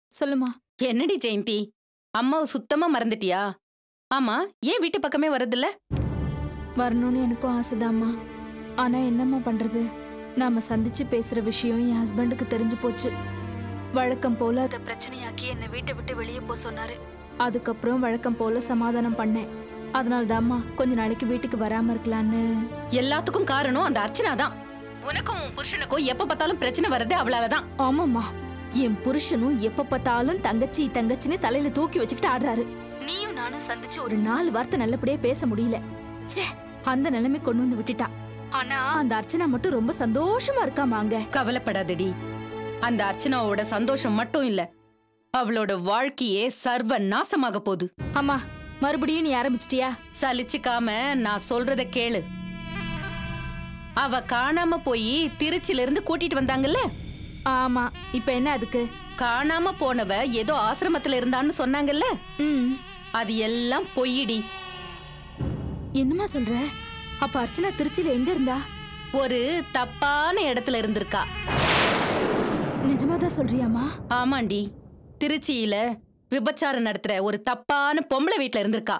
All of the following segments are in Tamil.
சொல்லுமா என்னடி ஜெயந்தி அம்மாவை சுத்தமா மறந்துட்டியா ஆமா ஏன் வீட்டு பக்கமே வரதில்ல வரணும்னு எனக்கும் ஆசைதாம்மா ஆனா என்னம்மா பண்றது நாம சந்திச்சு பேசுற விஷயம் என் ஹஸ்பண்டுக்கு தெரிஞ்சு போச்சு வழக்கம் போல அதை பிரச்சனையாக்கி என்னை வீட்டை விட்டு வெளியே போக சொன்னாரு அதுக்கப்புறம் வழக்கம் போல சமாதானம் பண்ணேன் அதனால தாம்மா கொஞ்ச நாளைக்கு வீட்டுக்கு வராம இருக்கலான்னு எல்லாத்துக்கும் காரணம் அந்த அர்ச்சனா தான் உனக்கும் உன் புருஷனுக்கும் எப்ப பார்த்தாலும் பிரச்சனை வர்றதே அவளாலதான் ஆமாம்மா என் புருஷனும் எப்ப பார்த்தாலும் தங்கச்சி தங்கச்சின்னு தலையில தூக்கி வச்சுக்கிட்டு ஆடுறாரு நீயும் நானும் சந்திச்சு ஒரு நாலு வார்த்தை நல்லபடியா பேச முடியல ச்சே அந்த நிலைமை கொண்டு வந்து விட்டுட்டா ஆனா அந்த அர்ச்சனா மட்டும் ரொம்ப சந்தோஷமா இருக்காமா அங்க கவலைப்படாதடி அந்த அர்ச்சனாவோட சந்தோஷம் மட்டும் இல்ல அவளோட வாழ்க்கையே சர்வ நாசமாக போகுது அம்மா மறுபடியும் நீ ஆரம்பிச்சிட்டியா சலிச்சுக்காம நான் சொல்றத கேளு அவ காணாம போய் திருச்சில இருந்து கூட்டிட்டு வந்தாங்கல்ல ஆமா இப்ப என்ன அதுக்கு காணாம போனவ ஏதோ ஆசிரமத்துல இருந்தான்னு சொன்னாங்கல்ல ம் அது எல்லாம் பொய்யிடி என்னம்மா சொல்ற அப்ப அர்ச்சனா திருச்சியில எங்க இருந்தா ஒரு தப்பான இடத்துல இருந்திருக்கா நிஜமாதான் சொல்றியாமா ஆமாண்டி திருச்சியில விபச்சாரம் நடத்துற ஒரு தப்பான பொம்பளை வீட்ல இருந்திருக்கா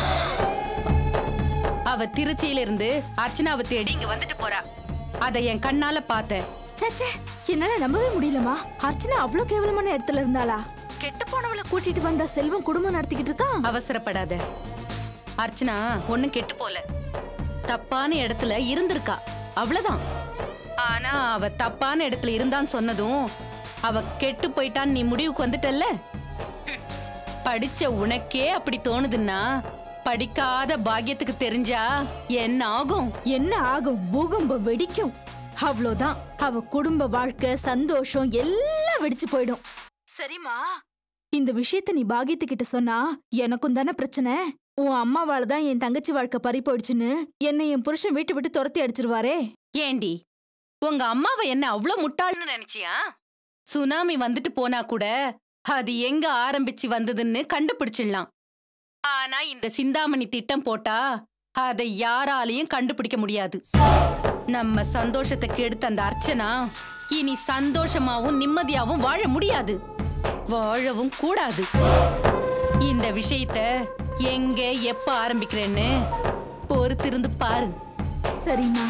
அவ திருச்சியில இருந்து அர்ச்சனாவை தேடி இங்க வந்துட்டு போறா அத என் கண்ணால பார்த்தேன் சச்சே என்னால நம்பவே முடியலமா அர்ச்சனா அவ்ளோ கேவலமான இடத்துல இருந்தாளா கெட்டு போனவள கூட்டிட்டு வந்தா செல்வம் குடும்பம் நடத்திக்கிட்டு இருக்கா அவசரப்படாத அர்ச்சனா ஒண்ணும் கெட்டு போல தப்பான இடத்துல இருந்திருக்கா அவ்வளவுதான் ஆனா அவ தப்பான இடத்துல இருந்தான்னு சொன்னதும் அவ கெட்டு போயிட்டான்னு நீ முடிவுக்கு வந்துட்டல்ல ஹம். படிச்ச உனக்கே அப்படி தோணுதுன்னா படிக்காத பாக்கியத்துக்கு தெரிஞ்சா என்ன ஆகும் என்ன ஆகும் பூகம்பம் வெடிக்கும் அவ்வளோதான் அவ குடும்ப வாழ்க்கை சந்தோஷம் எல்லாம் வெடிச்சு போயிடும் சரிம்மா இந்த விஷயத்த நீ பாகியத்துக்கிட்ட சொன்னா எனக்கும் தானே பிரச்சனை உன் அம்மாவால தான் என் தங்கச்சி வாழ்க்கை பறி போயிடுச்சுன்னு என்னை என் புருஷன் வீட்டை விட்டு துரத்தி அடிச்சிருவாரே ஏண்டி உங்க அம்மாவை என்ன அவ்வளவு முட்டாள்னு நினைச்சியா சுனாமி வந்துட்டு போனா கூட அது எங்க ஆரம்பிச்சு வந்ததுன்னு கண்டுபிடிச்சிடலாம் ஆனா இந்த சிந்தாமணி திட்டம் போட்டா அதை யாராலையும் கண்டுபிடிக்க முடியாது நம்ம சந்தோஷத்தை கெடுத்த அந்த அர்ச்சனா இனி சந்தோஷமாவும் நிம்மதியாவும் வாழ முடியாது வாழவும் கூடாது இந்த விஷயத்த எங்க எப்ப ஆரம்பிக்கிறேன்னு பொறுத்திருந்து பாரு சரிம்மா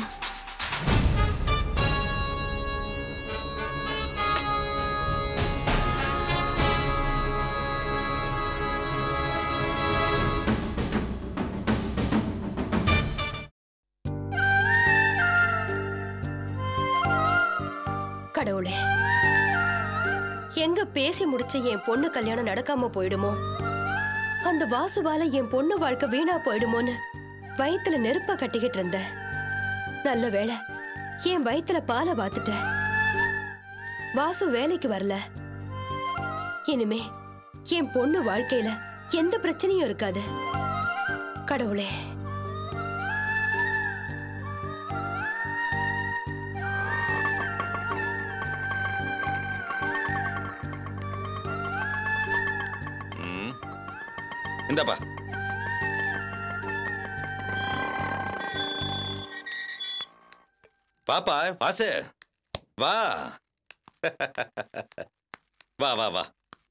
கடவுளே எங்க பேசி முடிச்ச என் பொண்ணு கல்யாணம் நடக்காம போயிடுமோ அந்த வாசுவால என் பொண்ணு வாழ்க்கை வீணா போயிடுமோன்னு வயித்துல நெருப்ப கட்டிக்கிட்டு இருந்தேன் நல்ல வேளை என் வயித்துல பாலை பார்த்துட்டேன் வாசு வேலைக்கு வரல இனிமே என் பொண்ணு வாழ்க்கையில எந்த பிரச்சனையும் இருக்காது கடவுளே ம். இந்தாப்பா பாப்பா வாசு வா வா வா வா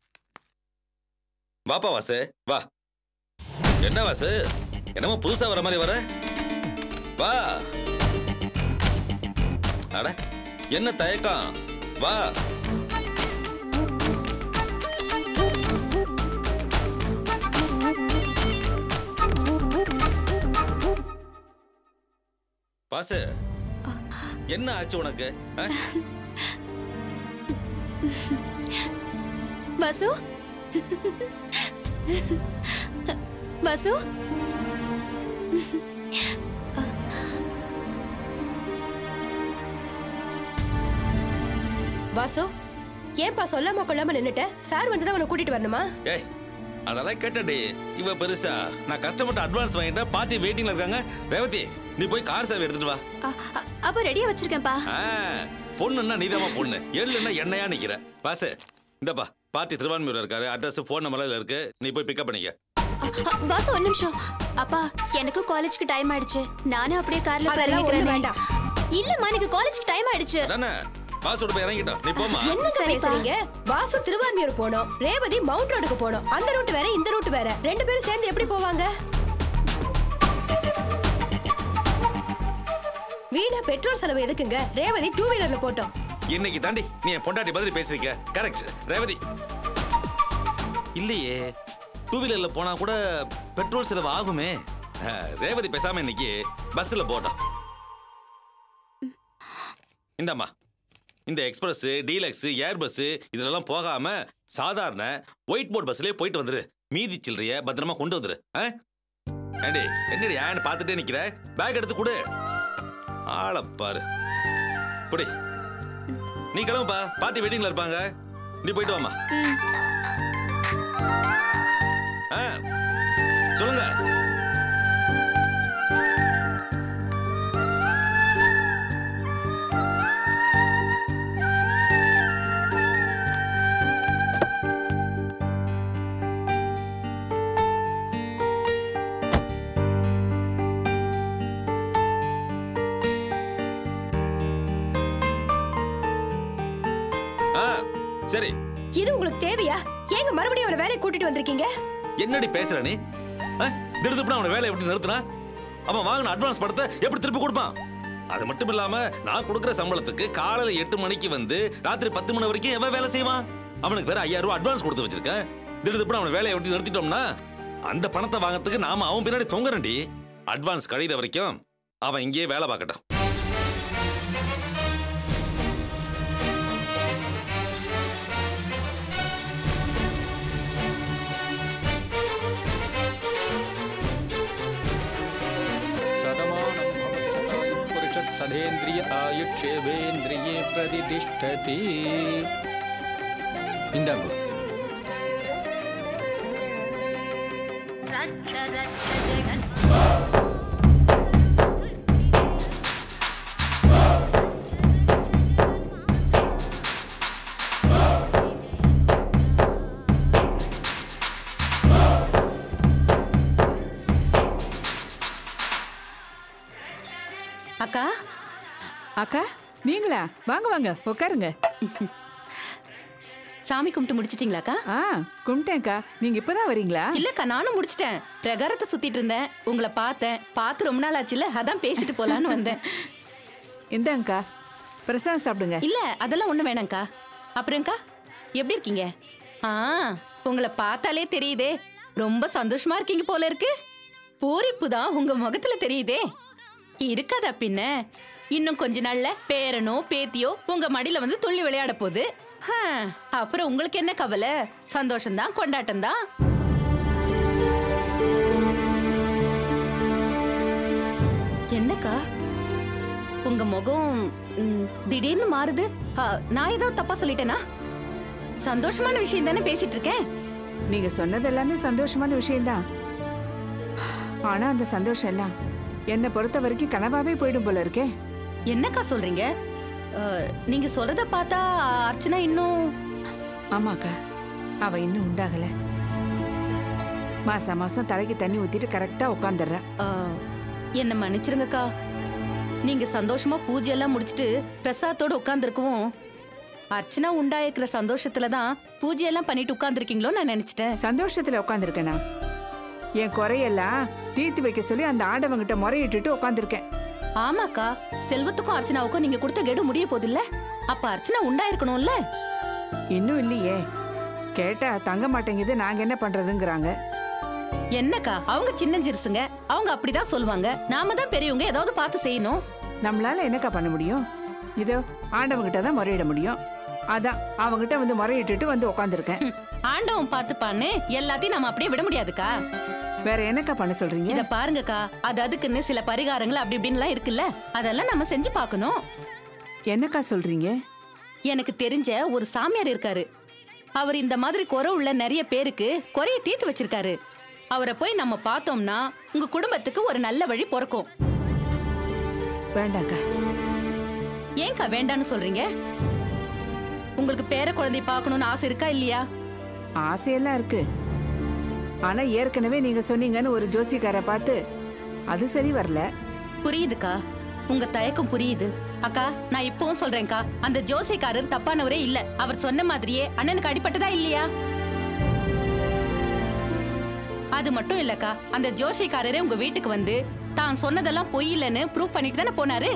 வாப்பா வாசு வா என்ன வாசு என்னமோ புதுசா வர மாதிரி வர வா அட என்ன தயக்கம் வா பாசு என்ன ஆச்சு உனக்கு ஆ? பசு பசு வாசு ஏன்பா சொல்லாம கொள்ளாம நின்னுட்ட சார் வந்துதான் உன்னை கூட்டிட்டு வரணுமா ஏய் அதெல்லாம் கேட்டடி இவ பெருசா நான் கஸ்டமர்ட்ட அட்வான்ஸ் வாங்கிட்டேன் பார்ட்டி வெயிட்டிங்ல இருக்காங்க ரேவதி நீ போய் கார் சேவை எடுத்துட்டு வா அப்ப ரெடியா வச்சிருக்கேன்ப்பா ஆ, பொண்ணுன்னா நீதாம்மா பொண்ணு எள்ளுன்னா எண்ணெயா நிக்கிற பாசு இந்தப்பா பார்ட்டி திருவான்மையூர்ல இருக்காரு அட்ரஸ் ஃபோன் நம்பர்ல இருக்கு நீ போய் பிக்கப் பண்ணிக்க பாஸ் ஒரு நிமிஷம் அப்பா எனக்கும் காலேஜ்க்கு டைம் ஆயிடுச்சு நானும் அப்படியே கார்ல அதெல்லாம் ஒண்ணும் வேண்டாம். இல்லம்மா எனக்கு காலேஜ்க்கு டைம் ஆயிடுச்சு அதானே பாசோட போய் இறங்கிட்டோம் நீ போமா என்ன சரிப்பா. பேசுறீங்க வாசு திருவான்மியூர் போனோம் ரேவதி மவுண்ட் ரோடுக்கு போனோம் அந்த ரூட் வேற இந்த ரூட் வேற ரெண்டு பேரும் சேர்ந்து எப்படி போவாங்க வீணா பெட்ரோல் செலவு எதுக்குங்க ரேவதி டூ வீலர்ல போட்டோம் இன்னைக்கு தாண்டி நீ என் பொண்டாட்டி பதில் பேசுறீங்க கரெக்ட் ரேவதி இல்லையே டூ வீலர்ல போனா கூட பெட்ரோல் செலவு ஆகுமே அஹ், ரேவதி பேசாம இன்னைக்கு பஸ்ல போட்டோம் இந்தாம்மா இந்த எக்ஸ்பிரஸ் டீலக்ஸ் ஏர் பஸ் இதெல்லாம் போகாம சாதாரண ஒயிட் போர்ட் பஸ்லயே போயிட்டு வந்துரு மீதி சில்லறைய பத்திரமா கொண்டு வந்துரு ஆ? ஏண்டி என்னடி ஏன்னு பார்த்துட்டே நிக்கிற பேக் எடுத்து கொடு ஆளப் பாரு புடி நீ கிளம்புப்பா பாட்டி வெயிட்டிங்ல இருப்பாங்க நீ போயிட்டு வாமா ஆ, சொல்லுங்க ஆ சரி இது உங்களுக்கு தேவையா ஏங்க மறுபடியும் அவரை வேலையை கூட்டிட்டு வந்திருக்கீங்க என்னடி பேசுற நீ ஆ? திடுதிப்புன்னு அவனை வேலையை விட்டு நிறுத்தினா அவன் வாங்கின அட்வான்ஸ் படத்தை எப்படி திருப்பி கொடுப்பான் அது மட்டும் இல்லாம நான் கொடுக்குற சம்பளத்துக்கு காலையில எட்டு மணிக்கு வந்து ராத்திரி பத்து மணி வரைக்கும் எவன் வேலை செய்வான் அவனுக்கு வேற ஐயாயிரம் ரூபாய் அட்வான்ஸ் கொடுத்து வச்சிருக்கேன் திடுதிப்புன்னு அவனை வேலையை விட்டு நிறுத்திட்டோம்னா அந்த பணத்தை வாங்கறதுக்கு நாம அவன் பின்னாடி தொங்குறண்டி அட்வான்ஸ் கழிகிற வரைக்கும் அவன் இங்கேயே வேலை பார்க்கட்டும் शतमानं भवति शतायुः पुरुषः सधेन्द्रिय आयुक्षेवेन्द्रिये प्रतिष्ठति இந்தாங்கோ அக்கா அக்கா நீங்களா வாங்க வாங்க உட்காருங்க சாமி கும்பிட்டு முடிச்சிட்டீங்களாக்கா ஆ கும்பிட்டேன்க்கா நீங்க இப்பதான் வரீங்களா இல்லக்கா நானும் முடிச்சிட்டேன் பிரகாரத்தை சுத்திட்டு இருந்தேன் உங்களை பார்த்தேன் பார்த்து ரொம்ப நாள் ஆச்சுல அதான் பேசிட்டு போலான்னு வந்தேன் இந்தாங்கக்கா பிரசாதம் சாப்பிடுங்க இல்ல அதெல்லாம் ஒண்ணு வேணாம்க்கா அப்புறம்க்கா எப்படி இருக்கீங்க ஆ உங்களை பார்த்தாலே தெரியுதே ரொம்ப சந்தோஷமா இருக்கீங்க போல இருக்கு பூரிப்பு தான் உங்க முகத்துல தெரியுதே இருக்காதா பின்ன இன்னும் கொஞ்ச நாள்ல பேரனோ பேத்தியோ உங்க மடியில வந்து துள்ளி விளையாட போகுது ஹம், அப்புறம் உங்களுக்கு என்ன கவலை சந்தோஷம்தான் கொண்டாட்டம் தான் என்னக்கா உங்க முகம் ம், திடீர்னு மாறுது ஆ, நான் ஏதோ தப்பா சொல்லிட்டேனா சந்தோஷமான விஷயம் தானே பேசிட்டு இருக்கேன் நீங்க சொன்னது எல்லாமே சந்தோஷமான விஷயம்தான் ஆனா அந்த சந்தோஷம் எல்லாம் என்னை பொறுத்த வரைக்கும் கனவாவே போயிடும் போல இருக்கே என்னக்கா சொல்றீங்க ஆ, நீங்க சொல்றத பார்த்தா அர்ச்சனா இன்னும் ஆமாக்கா அவ இன்னும் உண்டாகல மாசம் மாசம் தலைக்கு தண்ணி ஊத்திட்டு கரெக்டா உட்காந்துடுறா ஆ, என்ன மன்னிச்சிருங்கக்கா நீங்க சந்தோஷமா பூஜை எல்லாம் முடிச்சிட்டு பிரசாதத்தோட உட்கார்ந்துருக்கவும் அர்ச்சனா உண்டாயிருக்கிற சந்தோஷத்துல தான் பூஜையெல்லாம் பண்ணிட்டு உட்கார்ந்துருக்கீங்களோ நான் நினைச்சிட்டேன் சந்தோஷத்துல உட்காந்துருக்கேனா என் குறையெல்லாம் தீர்த்து வைக்க சொல்லி அந்த ஆடவங்கிட்ட முறையிட்டுட்டு உட்காந்துருக்கேன் ஆமாக்கா செல்வத்துக்கும் அர்ச்சனாவுக்கும் நீங்க கொடுத்த கெடு முடிய போதில்ல அப்ப அர்ச்சனா உண்டாயிருக்கணும்ல இன்னும் இல்லையே கேட்டா தங்க மாட்டேங்குது நாங்க என்ன பண்றதுங்கிறாங்க என்னக்கா அவங்க சின்னஞ்சிறுசுங்க அவங்க அப்படிதான் சொல்லுவாங்க நாம தான் பெரியவங்க ஏதாவது பார்த்து செய்யணும் நம்மளால என்னக்கா பண்ண முடியும் இதோ ஆண்டவங்கிட்ட தான் முறையிட முடியும் அதான் அவங்கிட்ட வந்து முறையிட்டுட்டு வந்து உட்காந்துருக்கேன் ஹம், ஆண்டவன் பார்த்துப்பான்னு எல்லாத்தையும் நம்ம அப்படியே விட முடியாதுக்கா வேற என்னக்கா பண்ண சொல்றீங்க இத பாருங்கக்கா அது அதுக்குன்னு சில பரிகாரங்கள் அப்படி இப்படின்லாம் இருக்குல்ல அதெல்லாம் நம்ம செஞ்சு பார்க்கணும் என்னக்கா சொல்றீங்க எனக்கு தெரிஞ்ச ஒரு சாமியார் இருக்காரு அவர் இந்த மாதிரி குறை உள்ள நிறைய பேருக்கு குறைய தீர்த்து வச்சிருக்காரு அவரை போய் நம்ம பார்த்தோம்னா உங்க குடும்பத்துக்கு ஒரு நல்ல வழி பிறக்கும் வேண்டாக்கா ஏன்க்கா வேண்டான்னு சொல்றீங்க உங்களுக்கு பேர குழந்தை பார்க்கணும்னு ஆசை இருக்கா இல்லையா ஆசையெல்லாம் இருக்கு ஆனா ஏற்கனவே நீங்க சொன்னீங்கன்னு ஒரு ஜோசிக்கார பார்த்து அது சரி வரல புரியுதுக்கா உங்க தயக்கம் புரியுது அக்கா நான் இப்பவும் சொல்றேன்க்கா அந்த ஜோசிக்காரர் தப்பானவரே இல்ல அவர் சொன்ன மாதிரியே அண்ணனுக்கு அடிபட்டதா இல்லையா அது மட்டும் இல்லக்கா அந்த ஜோசிக்காரரே உங்க வீட்டுக்கு வந்து தான் சொன்னதெல்லாம் பொய் இல்லைன்னு ப்ரூவ் பண்ணிட்டு தானே போனாரு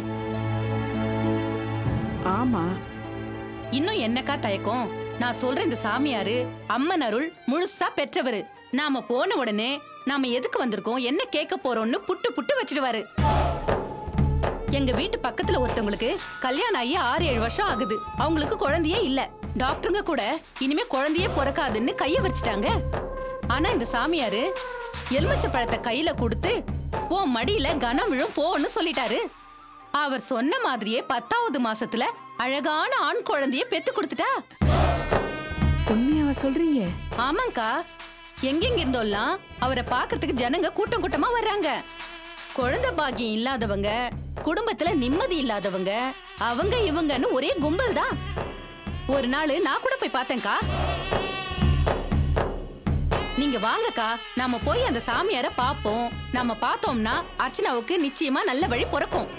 ஆமா இன்னும் என்னக்கா தயக்கம் நான் சொல்ற இந்த சாமியாரு அம்மன் அருள் முழுசா பெற்றவரு நாம போன உடனே நாம எதுக்கு வந்திருக்கோம் என்ன கேட்க போறோம்னு புட்டு புட்டு வச்சிடுவாரு எங்க வீட்டு பக்கத்துல ஒருத்தவங்களுக்கு கல்யாணம் ஆகி ஆறு ஏழு வருஷம் ஆகுது அவங்களுக்கு குழந்தையே இல்ல டாக்டருங்க கூட இனிமே குழந்தையே பிறக்காதுன்னு கைய வச்சுட்டாங்க ஆனா இந்த சாமியாரு எலுமிச்சை பழத்தை கையில கொடுத்து உன் மடியில கனம் விழும் போன்னு சொல்லிட்டாரு அவர் சொன்ன மாதிரியே பத்தாவது மாசத்துல அழகான ஆண் குழந்தைய பெத்து கொடுத்துட்டா உண்மையாவா சொல்றீங்க ஆமாங்கா எங்கெங்க இருந்தோம்லாம் அவரை பார்க்கறதுக்கு ஜனங்க கூட்டம் கூட்டமா வர்றாங்க குழந்தை பாக்கியம் இல்லாதவங்க குடும்பத்துல நிம்மதி இல்லாதவங்க அவங்க இவங்கன்னு ஒரே கும்பல் தான் ஒரு நாள் நான் கூட போய் பார்த்தேன்க்கா நீங்க வாங்கக்கா நாம போய் அந்த சாமியார பாப்போம் நாம பார்த்தோம்னா அர்ச்சனாவுக்கு நிச்சயமா நல்ல வழி பிறக்கும்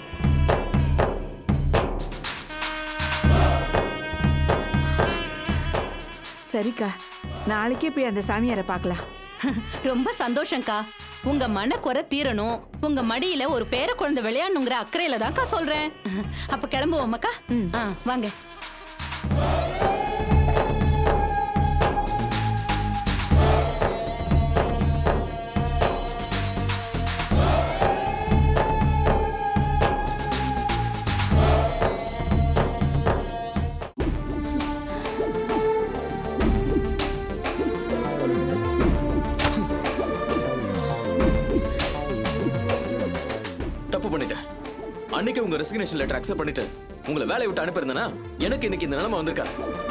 சரிக்கா நாளைக்கே போய் அந்த சாமியாரை பார்க்கலாம் ரொம்ப சந்தோஷம்க்கா உங்க மனக்குறை தீரணும் உங்க மடியில ஒரு பேர குழந்தை விளையாடணுங்கிற அக்கறையில தான்க்கா சொல்றேன் அப்ப கிளம்புவோமாக்கா ஆ, வாங்க தப்பு பண்ணிட்டேன் அன்னைக்கு உங்க ரெசிக்னேஷன் லெட்டர் அக்செப்ட் பண்ணிட்டு உங்களை வேலையை விட்டு அனுப்பியிருந்தேனா எனக்கு இன்னைக்கு இந்த நிலைமை வந்திருக்கா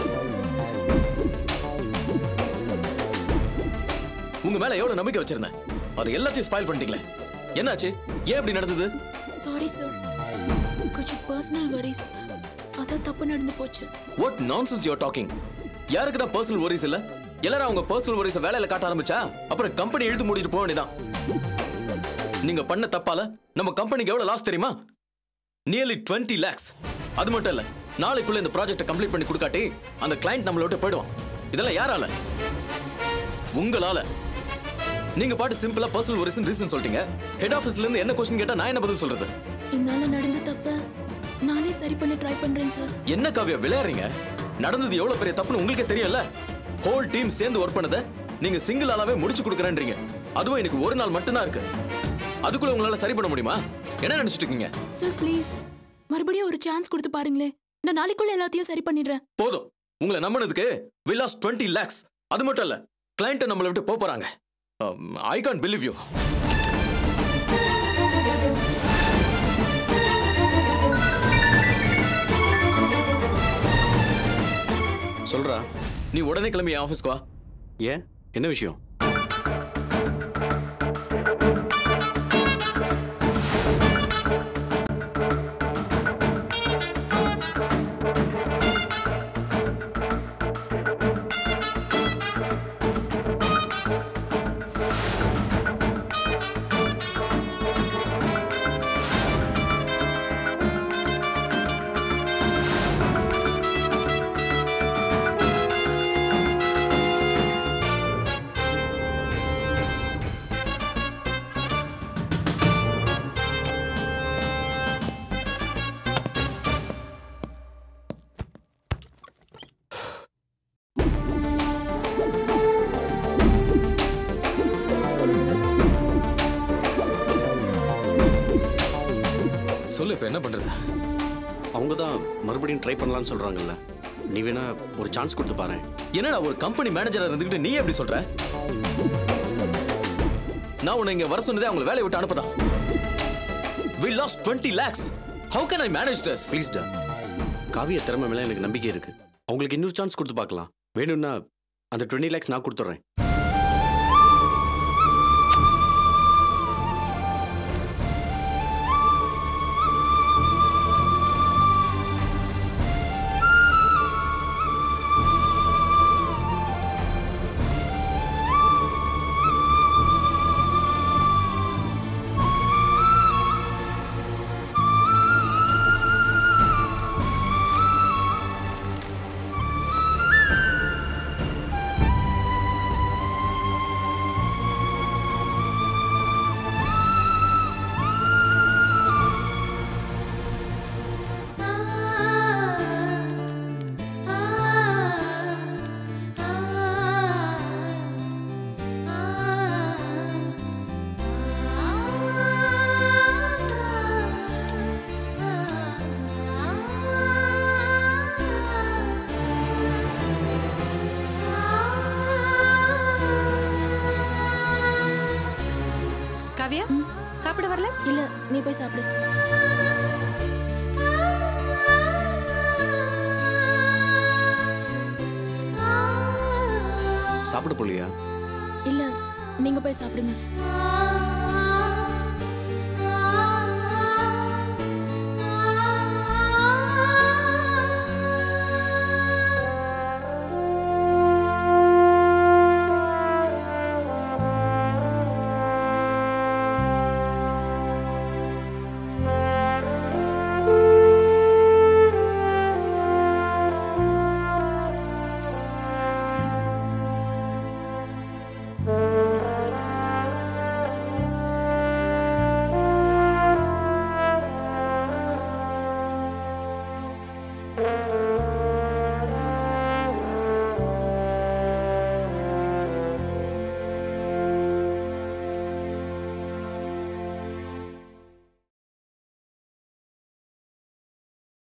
உங்க மேல எவ்வளவு நம்பிக்கை வச்சிருந்தேன் அதை எல்லாத்தையும் ஸ்பாயில் பண்ணிட்டீங்களே என்னாச்சு ஏன் இப்படி நடந்தது சாரி சார் கொஞ்சம் பர்சனல் வரிஸ் அதான் தப்பு நடந்து போச்சு வாட் நான்சென்ஸ் யூ டாக்கிங் யாருக்கு தான் பர்சனல் worries இல்ல எல்லாரும் அவங்க பர்சனல் worries வேலையில காட்ட ஆரம்பிச்சா அப்புறம் கம்பெனி இழுத்து மூடிட்டு போக வேண்டியதான் நீங்க பண்ண தப்பால நம்ம கம்பெனிக்கு எவ்வளவு லாஸ் தெரியுமா நியர்லி 20 லேக்ஸ் அது மட்டும் இல்ல நாளைக்குள்ள இந்த ப்ராஜெக்ட்டை கம்ப்ளீட் பண்ணி கொடுக்காட்டி அந்த கிளைண்ட் நம்மள விட்டு போயிடுவான் இதெல்லாம் யாரால உங்களால நீங்க பாட்டு சிம்பிளா பர்சனல் worries ரீசன் சொல்லிட்டீங்க ஹெட் ஆபீஸ்ல இருந்து என்ன கொஸ்டின் கேட்டா நான் என்ன பதில் சொல்றது என்னால நடந்த தப்ப நானே சரி பண்ண ட்ரை பண்றேன் சார் என்ன காவியா விளையாடுறீங்க நடந்தது எவ்வளவு பெரிய தப்புன்னு உங்களுக்கே தெரியல ஹோல் டீம் சேர்ந்து ஒர்க் பண்ணதை நீங்க சிங்கிள் ஆளாவே முடிச்சு கொடுக்குறேன்றீங்க அதுவும் எனக்கு ஒரு நாள் மட்டும்தான் இருக்கு அதுக்குள்ள உங்களால சரி பண்ண முடியுமா என்ன நினைச்சிட்டு இருக்கீங்க சார் ப்ளீஸ் மறுபடியும் ஒரு சான்ஸ் கொடுத்து பாருங்களேன் நான் நாளைக்குள்ள எல்லாத்தையும் சரி பண்ணிடுறேன் போதும் உங்களை நம்பினதுக்கு வில்லாஸ் டுவெண்ட்டி லேக்ஸ் அது மட்டும் இல்ல கிளைண்ட்டை நம்மளை விட்டு போப் போறாங்க ஐ கான் பிலீவ் யூ சொல்றா நீ உடனே கிளம்பி என் ஆஃபீஸ்க்கு வா ஏன் என்ன விஷயம் சொல்லு இப்ப என்ன பண்றது அவங்க தான் மறுபடியும் ட்ரை பண்ணலாம்னு சொல்றாங்கல்ல நீ வேணா ஒரு சான்ஸ் கொடுத்து பாரு என்னடா ஒரு கம்பெனி மேனேஜரா இருந்துகிட்டு நீ எப்படி சொல்ற நான் உன்னை இங்க வர சொன்னதே அவங்களை வேலையை விட்டு அனுப்பதான் we lost 20 lakhs how can i manage this please டா காவிய திறமை மேல எனக்கு நம்பிக்கை இருக்கு அவங்களுக்கு இன்னொரு சான்ஸ் கொடுத்து பார்க்கலாம் வேணும்னா அந்த டுவெண்ட்டி லேக்ஸ் நான் கொடுத்துட்றேன் காவியா சாப்பிட வரல இல்ல நீ போய் சாப்பிடு சாப்பிட போலியா இல்ல நீங்க போய் சாப்பிடுங்க